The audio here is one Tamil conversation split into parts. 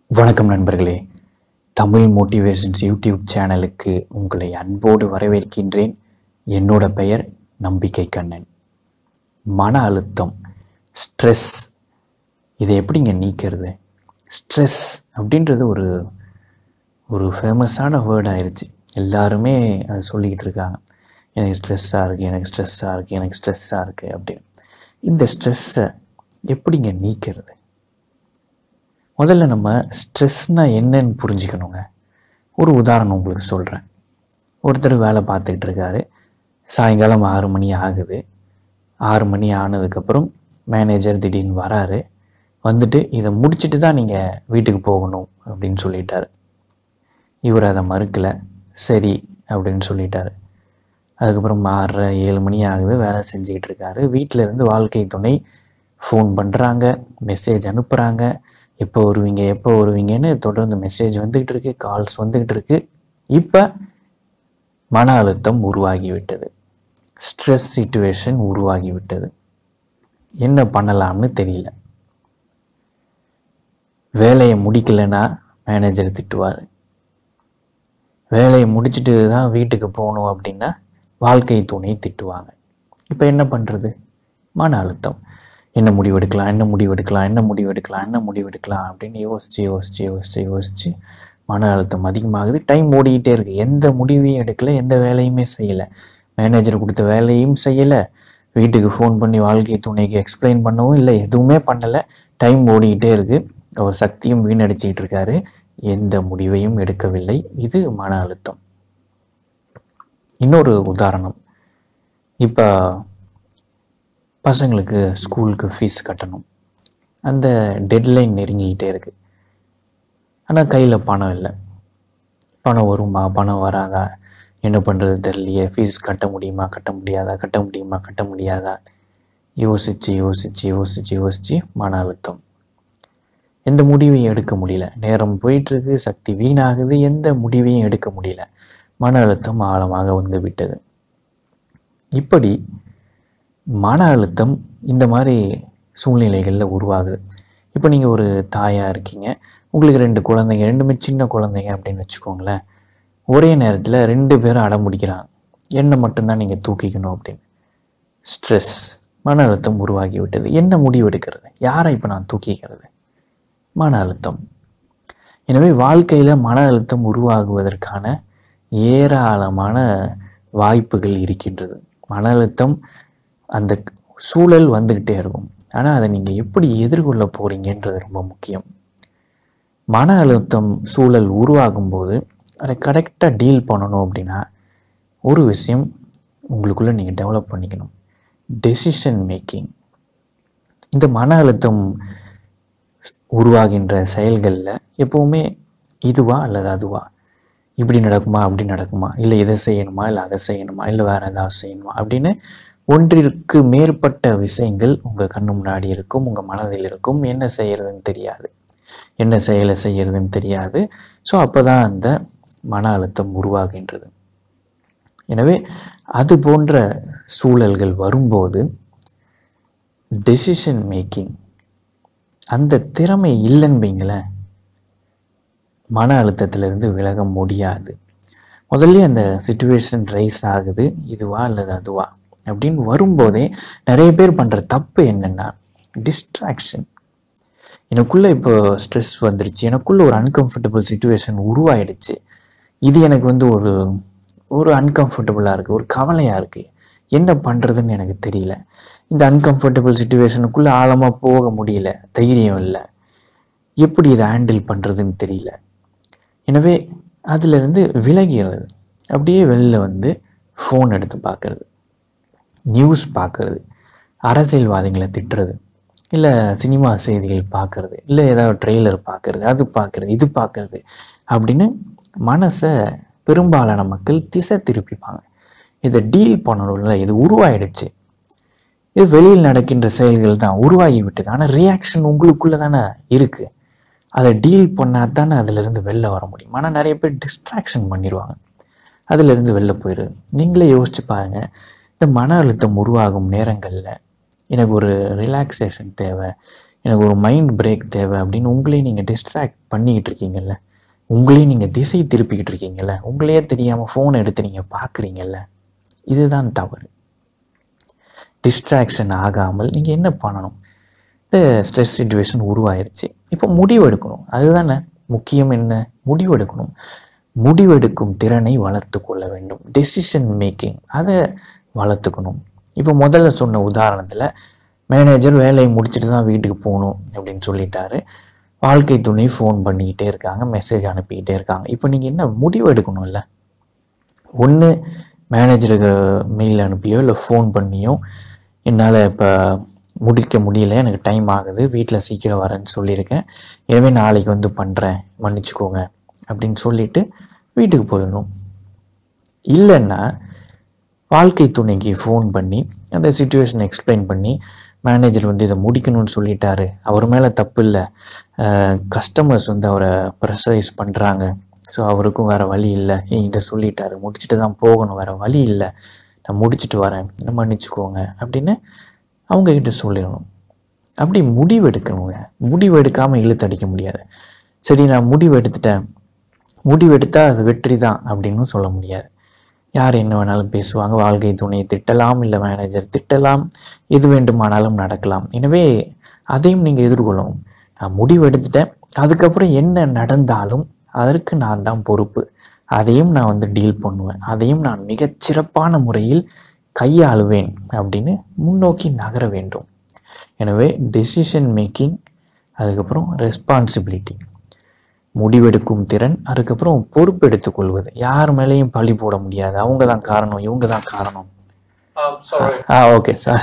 வணக்கம் நண்பர்களே தமிழ் மோட்டிவேஷன்ஸ் யூடியூப் சேனலுக்கு உங்களை அன்போடு வரவேற்கின்றேன் என்னோட பெயர் நம்பிக்கை கண்ணன் மன அழுத்தம் ஸ்ட்ரெஸ் இதை எப்படிங்க நீக்கிறது ஸ்ட்ரெஸ் அப்படின்றது ஒரு ஒரு ஃபேமஸான வேர்ட் ஆயிடுச்சு எல்லாருமே அதை சொல்லிக்கிட்டு இருக்காங்க எனக்கு ஸ்ட்ரெஸ்ஸாக இருக்குது எனக்கு ஸ்ட்ரெஸ்ஸாக இருக்குது எனக்கு ஸ்ட்ரெஸ்ஸாக இருக்குது அப்படின்னு இந்த ஸ்ட்ரெஸ்ஸை எப்படிங்க நீக்கிறது முதல்ல நம்ம ஸ்ட்ரெஸ்னால் என்னன்னு புரிஞ்சுக்கணுங்க ஒரு உதாரணம் உங்களுக்கு சொல்கிறேன் ஒருத்தர் வேலை பார்த்துக்கிட்டு இருக்காரு சாயங்காலம் ஆறு மணி ஆகுது ஆறு மணி ஆனதுக்கப்புறம் மேனேஜர் திடீர்னு வராரு வந்துட்டு இதை முடிச்சுட்டு தான் நீங்கள் வீட்டுக்கு போகணும் அப்படின்னு சொல்லிட்டாரு இவர் அதை மறுக்கலை சரி அப்படின்னு சொல்லிட்டாரு அதுக்கப்புறம் ஆறரை ஏழு மணி ஆகுது வேலை செஞ்சுக்கிட்டு இருக்காரு வீட்டில் இருந்து வாழ்க்கை துணை ஃபோன் பண்ணுறாங்க மெசேஜ் அனுப்புகிறாங்க எப்போ வருவீங்க எப்போ வருவீங்கன்னு தொடர்ந்து மெசேஜ் வந்துக்கிட்டு இருக்கு கால்ஸ் வந்துக்கிட்டு இருக்கு இப்போ மன அழுத்தம் உருவாகி விட்டது ஸ்ட்ரெஸ் சுச்சுவேஷன் உருவாகி விட்டது என்ன பண்ணலாம்னு தெரியல வேலையை முடிக்கலைன்னா மேனேஜர் திட்டுவார் வேலையை முடிச்சுட்டு தான் வீட்டுக்கு போகணும் அப்படின்னா வாழ்க்கை துணை திட்டுவாங்க இப்போ என்ன பண்ணுறது மன அழுத்தம் என்ன முடிவெடுக்கலாம் என்ன முடிவெடுக்கலாம் என்ன முடிவெடுக்கலாம் என்ன முடிவெடுக்கலாம் அப்படின்னு யோசித்து யோசித்து யோசித்து யோசித்து மன அழுத்தம் அதிகமாகுது டைம் ஓடிக்கிட்டே இருக்குது எந்த முடிவையும் எடுக்கலை எந்த வேலையுமே செய்யலை மேனேஜர் கொடுத்த வேலையும் செய்யலை வீட்டுக்கு ஃபோன் பண்ணி வாழ்க்கை துணைக்கு எக்ஸ்பிளைன் பண்ணவும் இல்லை எதுவுமே பண்ணலை டைம் ஓடிக்கிட்டே இருக்குது அவர் சக்தியும் வீணடிச்சிக்கிட்டு இருக்காரு எந்த முடிவையும் எடுக்கவில்லை இது மன அழுத்தம் இன்னொரு உதாரணம் இப்போ பசங்களுக்கு ஸ்கூலுக்கு ஃபீஸ் கட்டணும் அந்த டெட்லைன் நெருங்கிக்கிட்டே இருக்குது ஆனால் கையில் பணம் இல்லை பணம் வருமா பணம் வராதா என்ன பண்ணுறது தெரியலையே ஃபீஸ் கட்ட முடியுமா கட்ட முடியாதா கட்ட முடியுமா கட்ட முடியாதா யோசித்து யோசித்து யோசித்து யோசித்து மன அழுத்தம் எந்த முடிவையும் எடுக்க முடியல நேரம் போயிட்டுருக்கு சக்தி வீணாகுது எந்த முடிவையும் எடுக்க முடியல மன அழுத்தம் ஆழமாக வந்து விட்டது இப்படி மன அழுத்தம் இந்த மாதிரி சூழ்நிலைகளில் உருவாகுது இப்போ நீங்கள் ஒரு தாயாக இருக்கீங்க உங்களுக்கு ரெண்டு குழந்தைங்க ரெண்டுமே சின்ன குழந்தைங்க அப்படின்னு வச்சுக்கோங்களேன் ஒரே நேரத்தில் ரெண்டு பேரும் அடம் பிடிக்கிறாங்க என்னை மட்டும்தான் நீங்கள் தூக்கிக்கணும் அப்படின்னு ஸ்ட்ரெஸ் மன அழுத்தம் உருவாகி விட்டது என்ன முடிவு எடுக்கிறது யாரை இப்போ நான் தூக்கிக்கிறது மன அழுத்தம் எனவே வாழ்க்கையில் மன அழுத்தம் உருவாகுவதற்கான ஏராளமான வாய்ப்புகள் இருக்கின்றது மன அழுத்தம் அந்த சூழல் வந்துக்கிட்டே இருக்கும் ஆனால் அதை நீங்கள் எப்படி எதிர்கொள்ள போகிறீங்கன்றது ரொம்ப முக்கியம் மன அழுத்தம் சூழல் உருவாகும் போது அதை கரெக்டாக டீல் பண்ணணும் அப்படின்னா ஒரு விஷயம் உங்களுக்குள்ளே நீங்கள் டெவலப் பண்ணிக்கணும் டெசிஷன் மேக்கிங் இந்த மன அழுத்தம் உருவாகின்ற செயல்களில் எப்போவுமே இதுவா அல்லது அதுவா இப்படி நடக்குமா அப்படி நடக்குமா இல்லை இதை செய்யணுமா இல்லை அதை செய்யணுமா இல்லை வேறு ஏதாவது செய்யணுமா அப்படின்னு ஒன்றிற்கு மேற்பட்ட விஷயங்கள் உங்கள் கண்ணு முன்னாடி இருக்கும் உங்கள் மனதில் இருக்கும் என்ன செய்யறதுன்னு தெரியாது என்ன செயலை செய்யறதுன்னு தெரியாது ஸோ அப்போ தான் அந்த மன அழுத்தம் உருவாகின்றது எனவே அது போன்ற சூழல்கள் வரும்போது டெசிஷன் மேக்கிங் அந்த திறமை இல்லைன்னு வைங்களேன் மன அழுத்தத்திலிருந்து விலக முடியாது முதல்ல அந்த சுச்சுவேஷன் ரைஸ் ஆகுது இதுவா அல்லது அதுவா அப்படின்னு வரும்போதே நிறைய பேர் பண்ணுற தப்பு என்னென்னா டிஸ்ட்ராக்ஷன் எனக்குள்ளே இப்போ ஸ்ட்ரெஸ் வந்துருச்சு எனக்குள்ளே ஒரு அன்கம்ஃபர்டபுள் சுச்சுவேஷன் உருவாயிடுச்சு இது எனக்கு வந்து ஒரு ஒரு அன்கம்ஃபர்டபுளாக இருக்குது ஒரு கவலையாக இருக்குது என்ன பண்ணுறதுன்னு எனக்கு தெரியல இந்த அன்கம்ஃபர்டபுள் சுச்சுவேஷனுக்குள்ளே ஆழமாக போக முடியல தைரியம் இல்லை எப்படி இதை ஹேண்டில் பண்ணுறதுன்னு தெரியல எனவே அதிலிருந்து விலகிறது அப்படியே வெளில வந்து ஃபோன் எடுத்து பார்க்குறது நியூஸ் பார்க்குறது அரசியல்வாதிகளை திட்டுறது இல்லை சினிமா செய்திகள் பார்க்குறது இல்லை ஏதாவது ட்ரெய்லர் பார்க்குறது அது பார்க்குறது இது பார்க்குறது அப்படின்னு மனசை பெரும்பாலான மக்கள் திசை திருப்பிப்பாங்க இதை டீல் பண்ணணும்ல இது உருவாயிடுச்சு இது வெளியில் நடக்கின்ற செயல்கள் தான் உருவாகி விட்டது ஆனால் ரியாக்ஷன் உங்களுக்குள்ளே தானே இருக்குது அதை டீல் பண்ணால் தானே அதிலிருந்து வெளில வர முடியும் ஆனால் நிறைய பேர் டிஸ்ட்ராக்ஷன் பண்ணிடுவாங்க அதிலிருந்து வெளில போயிடுது நீங்களே யோசிச்சு பாருங்கள் இந்த மன அழுத்தம் உருவாகும் நேரங்களில் எனக்கு ஒரு ரிலாக்ஸேஷன் தேவை எனக்கு ஒரு மைண்ட் பிரேக் தேவை அப்படின்னு உங்களையும் நீங்கள் டிஸ்ட்ராக்ட் பண்ணிக்கிட்டு இருக்கீங்கல்ல உங்களையும் நீங்கள் திசை திருப்பிக்கிட்டு இருக்கீங்கல்ல உங்களையே தெரியாமல் ஃபோன் எடுத்து நீங்கள் பார்க்குறீங்கல்ல இதுதான் தவறு டிஸ்ட்ராக்ஷன் ஆகாமல் நீங்கள் என்ன பண்ணணும் இந்த ஸ்ட்ரெஸ் சுச்சுவேஷன் உருவாயிருச்சு இப்போ முடிவு எடுக்கணும் அதுதானே முக்கியம் என்ன முடிவு எடுக்கணும் முடிவெடுக்கும் திறனை வளர்த்து கொள்ள வேண்டும் டெசிஷன் மேக்கிங் அதை வளர்த்துக்கணும் இப்போ முதல்ல சொன்ன உதாரணத்தில் மேனேஜர் வேலையை முடிச்சுட்டு தான் வீட்டுக்கு போகணும் அப்படின்னு சொல்லிட்டாரு வாழ்க்கை துணை ஃபோன் பண்ணிக்கிட்டே இருக்காங்க மெசேஜ் அனுப்பிக்கிட்டே இருக்காங்க இப்போ நீங்கள் என்ன முடிவு எடுக்கணும்ல ஒன்று மேனேஜருக்கு மெயில் அனுப்பியோ இல்லை ஃபோன் பண்ணியோ என்னால் இப்போ முடிக்க முடியல எனக்கு டைம் ஆகுது வீட்டில் சீக்கிரம் வரேன்னு சொல்லியிருக்கேன் எனவே நாளைக்கு வந்து பண்ணுறேன் மன்னிச்சுக்கோங்க அப்படின்னு சொல்லிட்டு வீட்டுக்கு போயிடணும் இல்லைன்னா வாழ்க்கை துணைக்கு ஃபோன் பண்ணி அந்த சுச்சுவேஷனை எக்ஸ்பிளைன் பண்ணி மேனேஜர் வந்து இதை முடிக்கணும்னு சொல்லிட்டாரு அவர் மேலே தப்பு இல்லை கஸ்டமர்ஸ் வந்து அவரை ப்ரெஷரைஸ் பண்ணுறாங்க ஸோ அவருக்கும் வேறு வழி இல்லை என்கிட்ட சொல்லிட்டாரு முடிச்சுட்டு தான் போகணும் வேறு வழி இல்லை நான் முடிச்சுட்டு வரேன் என்ன மன்னிச்சுக்கோங்க அப்படின்னு அவங்கக்கிட்ட சொல்லிடணும் அப்படி முடிவு எடுக்கணுங்க முடிவு எடுக்காமல் இழுத்தடிக்க முடியாது சரி நான் முடிவு எடுத்துட்டேன் முடிவு எடுத்தால் அது வெற்றி தான் அப்படின்னு சொல்ல முடியாது யார் என்ன வேணாலும் பேசுவாங்க வாழ்க்கை துணையை திட்டலாம் இல்லை மேனேஜர் திட்டலாம் எது வேண்டுமானாலும் நடக்கலாம் எனவே அதையும் நீங்கள் எதிர்கொள்ளணும் நான் முடிவு எடுத்துட்டேன் அதுக்கப்புறம் என்ன நடந்தாலும் அதற்கு நான் தான் பொறுப்பு அதையும் நான் வந்து டீல் பண்ணுவேன் அதையும் நான் மிகச் சிறப்பான முறையில் கையாளுவேன் அப்படின்னு முன்னோக்கி நகர வேண்டும் எனவே டெசிஷன் மேக்கிங் அதுக்கப்புறம் ரெஸ்பான்சிபிலிட்டி முடிவெடுக்கும் திறன் அதுக்கப்புறம் பொறுப்பெடுத்துக் கொள்வது யார் மேலேயும் பழி போட முடியாது அவங்க தான் காரணம் இவங்க தான் காரணம் Um, sorry. ஆ ஓகே சார்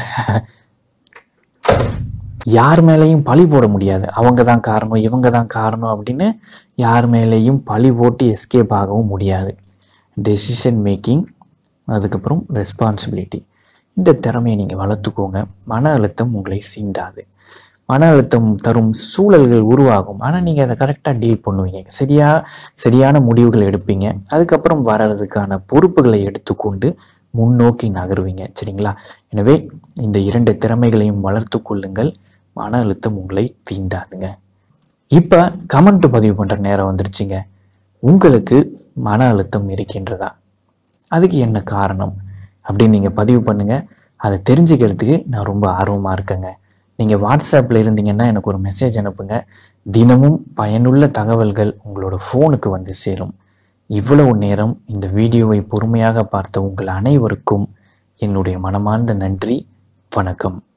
யார் மேலேயும் பழி போட முடியாது அவங்க தான் காரணம் இவங்க தான் காரணம் அப்படின்னு யார் மேலேயும் பழி போட்டு எஸ்கேப் ஆகவும் முடியாது டெசிஷன் மேக்கிங் அதுக்கப்புறம் ரெஸ்பான்சிபிலிட்டி இந்த திறமையை நீங்கள் வளர்த்துக்கோங்க மன அழுத்தம் உங்களை சீண்டாது மன அழுத்தம் தரும் சூழல்கள் உருவாகும் ஆனால் நீங்கள் அதை கரெக்டாக டீல் பண்ணுவீங்க சரியா சரியான முடிவுகள் எடுப்பீங்க அதுக்கப்புறம் வர்றதுக்கான பொறுப்புகளை எடுத்துக்கொண்டு முன்னோக்கி நகருவீங்க சரிங்களா எனவே இந்த இரண்டு திறமைகளையும் வளர்த்து கொள்ளுங்கள் மன அழுத்தம் உங்களை தீண்டாதுங்க இப்போ கமெண்ட் பதிவு பண்ணுற நேரம் வந்துருச்சுங்க உங்களுக்கு மன அழுத்தம் இருக்கின்றதா அதுக்கு என்ன காரணம் அப்படின்னு நீங்கள் பதிவு பண்ணுங்கள் அதை தெரிஞ்சுக்கிறதுக்கு நான் ரொம்ப ஆர்வமாக இருக்கேங்க நீங்கள் வாட்ஸ்அப்பில் இருந்தீங்கன்னா எனக்கு ஒரு மெசேஜ் அனுப்புங்க தினமும் பயனுள்ள தகவல்கள் உங்களோட ஃபோனுக்கு வந்து சேரும் இவ்வளவு நேரம் இந்த வீடியோவை பொறுமையாக பார்த்த உங்கள் அனைவருக்கும் என்னுடைய மனமார்ந்த நன்றி வணக்கம்